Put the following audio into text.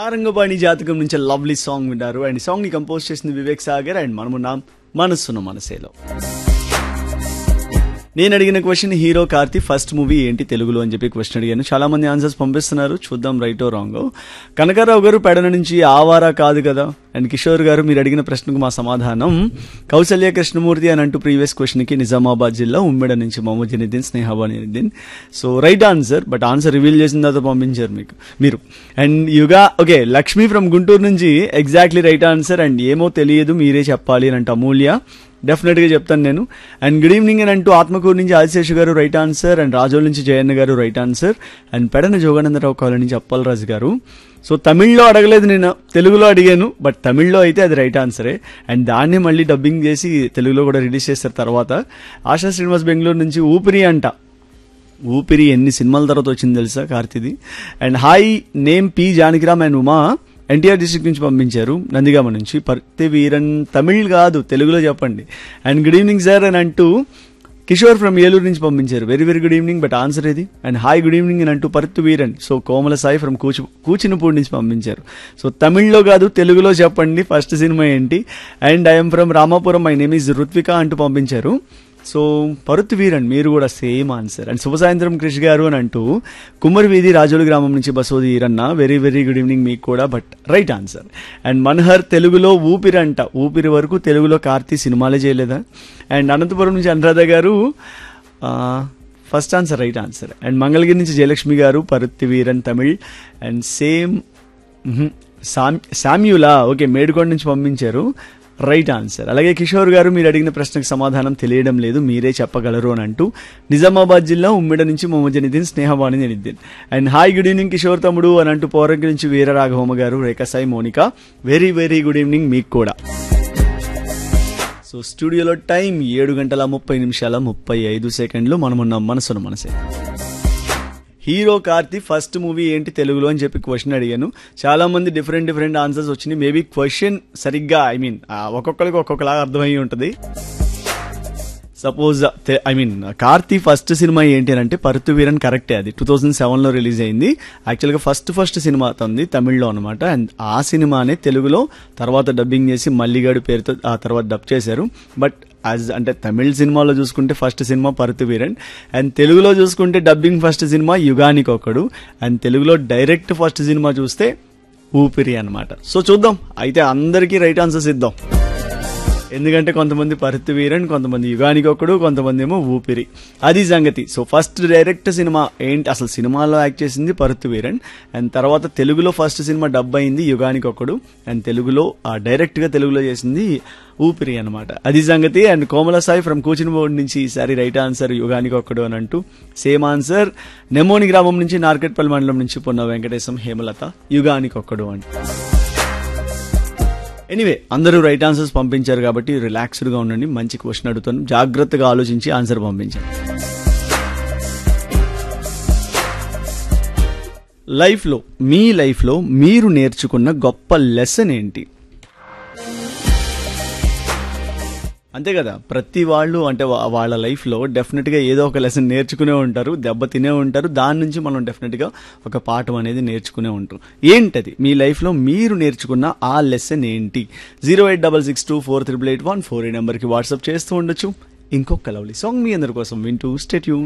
సారంగపాణి జాతకం నుంచి lovely song విన్నారు and ఈ సాంగ్ ని కంపోజ్ చేసింది వివేక్ సాగర్ అండ్ మనమున్నాం మనస్సును మనసేలో నేను అడిగిన question hero Karthi first movie ఏంటి తెలుగులో అని చెప్పి క్వశ్చన్ అడిగాను చాలా మంది ఆన్సర్స్ పంపిస్తున్నారు చూద్దాం రైటో రాంగ్ కనకారావు గారు పెడన నుంచి ఆవారా కాదు కదా అండ్ కిషోర్ గారు మీరు అడిగిన ప్రశ్నకు మా సమాధానం కౌసల్య కృష్ణమూర్తి అని అంటూ ప్రీవియస్ క్వశ్చన్ కి నిజామాబాద్ జిల్లా ఉమ్మెడ నుంచి Mohammed Janeeddin Snehabaniddin so right answer but answer reveal చేసిన తర్వాత పంపించారు మీకు మీరు అండ్ యుగా ఓకే లక్ష్మి ఫ్రమ్ గుంటూరు నుంచి ఎగ్జాక్ట్లీ రైట్ ఆన్సర్ అండ్ ఏమో తెలియదు మీరే చెప్పాలి అని అంటే అమూల్య డెఫినెట్ గా చెప్తాను నేను అండ్ గుడ్ ఈవినింగ్ అని అంటూ ఆత్మకూరు నుంచి ఆదిశేషు గారు రైట్ ఆన్సర్ అండ్ రాజోల్ నుంచి Jayanna garu right answer and Pedana Joganandarao Kavali నుంచి అప్పలరాజు గారు సో తమిళ్లో అడగలేదు నేను తెలుగులో అడిగాను బట్ తమిళ్లో అయితే అది రైట్ ఆన్సరే అండ్ దాన్ని మళ్ళీ డబ్బింగ్ చేసి తెలుగులో కూడా రిలీజ్ చేస్తారు తర్వాత ఆశా శ్రీనివాస్ బెంగళూరు నుంచి ఊపిరి అంట ఊపిరి ఎన్ని సినిమాల తర్వాత వచ్చింది తెలుసా కార్తిది and hi name P Janakiram and Uma NTR district నుంచి పంపించారు నందిగామ నుంచి పర్తి వీరన్ తమిళ్ కాదు తెలుగులో చెప్పండి అండ్ గుడ్ ఈవినింగ్ సార్ అని అంటూ కిషోర్ ఫ్రమ్ ఏలూరు నుంచి పంపించారు very very good evening but answer ఇది అండ్ హాయ్ గుడ్ ఈవినింగ్ అని అంటూ పర్తు వీరన్ సో కోమల సాయి ఫ్రమ్ కూచి కూచినపూడి నుంచి పంపించారు సో తమిళ్లో కాదు తెలుగులో చెప్పండి ఫస్ట్ సినిమా ఏంటి and I am from Ramapuram my name is Ruthvika అంటూ పంపించారు సో పరుత్ వీరన్ మీరు కూడా సేమ్ ఆన్సర్ అండ్ శుభ సాయంత్రం క్రిష్ గారు అని అంటూ కుమ్మరి వీధి రాజోలు గ్రామం నుంచి Basodi Eeranna very very good evening మీకు కూడా but right answer and Manhar తెలుగులో ఊపిరి అంట ఊపిరి వరకు తెలుగులో కార్తీ సినిమాలే చేయలేదా అండ్ అనంతపురం నుంచి Anuradha garu first answer right answer and Mangalagiri నుంచి Jayalakshmi garu Paruthi Veeran Tamil and same Samyula okay Medikonda నుంచి పంపించారు రైట్ ఆన్సర్ అలాగే కిషోర్ గారు మీరు అడిగిన ప్రశ్నకు సమాధానం తెలియడం లేదు మీరే చెప్పగలరు అని అంటూ నిజామాబాద్ జిల్లా ఉమ్మిడ నుంచి Mohammed Janiddin Snehavani Janiddin and hi good evening Kishore తమ్ముడు అని అంటూ పౌరంకి నుంచి Veera Raghavamma garu Rekhasai Monika very very good evening మీకు కూడా సో స్టూడియోలో టైం ఏడు గంటల ముప్పై నిమిషాల ముప్పై ఐదు సెకండ్లు మనమున్న మనసును మనసే హీరో కార్తి ఫస్ట్ మూవీ ఏంటి తెలుగులో అని చెప్పి క్వశ్చన్ అడిగాను చాలా మంది డిఫరెంట్ డిఫరెంట్ ఆన్సర్స్ వచ్చినాయి మేబీ క్వశ్చన్ సరిగ్గా ఐ మీన్ ఒక్కొక్కరికి ఒక్కొక్కలాగా అర్థమయ్యి ఉంటుంది suppose I mean Karthi first సినిమా ఏంటి అని అంటే పరుతు వీరన్ కరెక్టే అది టూ థౌజండ్ సెవెన్ లో రిలీజ్ అయింది యాక్చువల్గా ఫస్ట్ ఫస్ట్ సినిమా తంది తమిళ్లో అనమాట అండ్ ఆ సినిమానే తెలుగులో తర్వాత డబ్బింగ్ చేసి మల్లిగాడు పేరుతో ఆ తర్వాత డబ్ చేశారు బట్ యాజ్ అంటే తమిళ్ సినిమాలో చూసుకుంటే ఫస్ట్ సినిమా పరుతు వీరన్ అండ్ తెలుగులో చూసుకుంటే డబ్బింగ్ ఫస్ట్ సినిమా యుగానికి ఒకడు అండ్ తెలుగులో డైరెక్ట్ ఫస్ట్ సినిమా చూస్తే ఊపిరి అనమాట సో చూద్దాం అయితే అందరికీ రైట్ ఆన్సర్స్ ఇద్దాం ఎందుకంటే కొంతమంది పరుతు వీరన్ కొంతమంది యుగానికి ఒకడు కొంతమంది ఏమో ఊపిరి అది సంగతి సో ఫస్ట్ డైరెక్ట్ సినిమా ఏంటి అసలు సినిమాలో యాక్ట్ చేసింది పరుతు వీరన్ అండ్ తర్వాత తెలుగులో ఫస్ట్ సినిమా డబ్ అయింది యుగానికి ఒకడు అండ్ తెలుగులో డైరెక్ట్ గా తెలుగులో చేసింది ఊపిరి అనమాట అది సంగతి అండ్ కోమల సాయి ఫ్రమ్ బోర్డ్ నుంచి ఈసారి రైట్ ఆన్సర్ యుగానికి ఒక్కడు అని అంటూ సేమ్ ఆన్సర్ నెమోని గ్రామం నుంచి నార్కెట్పల్లి మండలం నుంచి పొన్న వెంకటేశం హేమలత యుగానికి ఒక్కడు అంటూ ఎనీవే అందరూ రైట్ ఆన్సర్స్ పంపించారు కాబట్టి రిలాక్స్డ్గా ఉండండి మంచి క్వశ్చన్ అడుగుతాను జాగ్రత్తగా ఆలోచించి ఆన్సర్ పంపించండి లైఫ్లో మీ లైఫ్లో మీరు నేర్చుకున్న గొప్ప లెసన్ ఏంటి అంతే కదా ప్రతి వాళ్ళు అంటే వాళ్ళ లైఫ్లో డెఫినెట్గా ఏదో ఒక లెసన్ నేర్చుకునే ఉంటారు దెబ్బ తినే ఉంటారు దాని నుంచి మనం డెఫినెట్గా ఒక పాఠం అనేది నేర్చుకునే ఉంటాం ఏంటది మీ లైఫ్లో మీరు నేర్చుకున్న ఆ లెసన్ ఏంటి zero eight double six two four triple eight one four ఈ నెంబర్కి వాట్సాప్ చేస్తూ ఉండొచ్చు ఇంకొక లవ్లీ సాంగ్ మీ అందరి కోసం వింటూ స్టేట్యూన్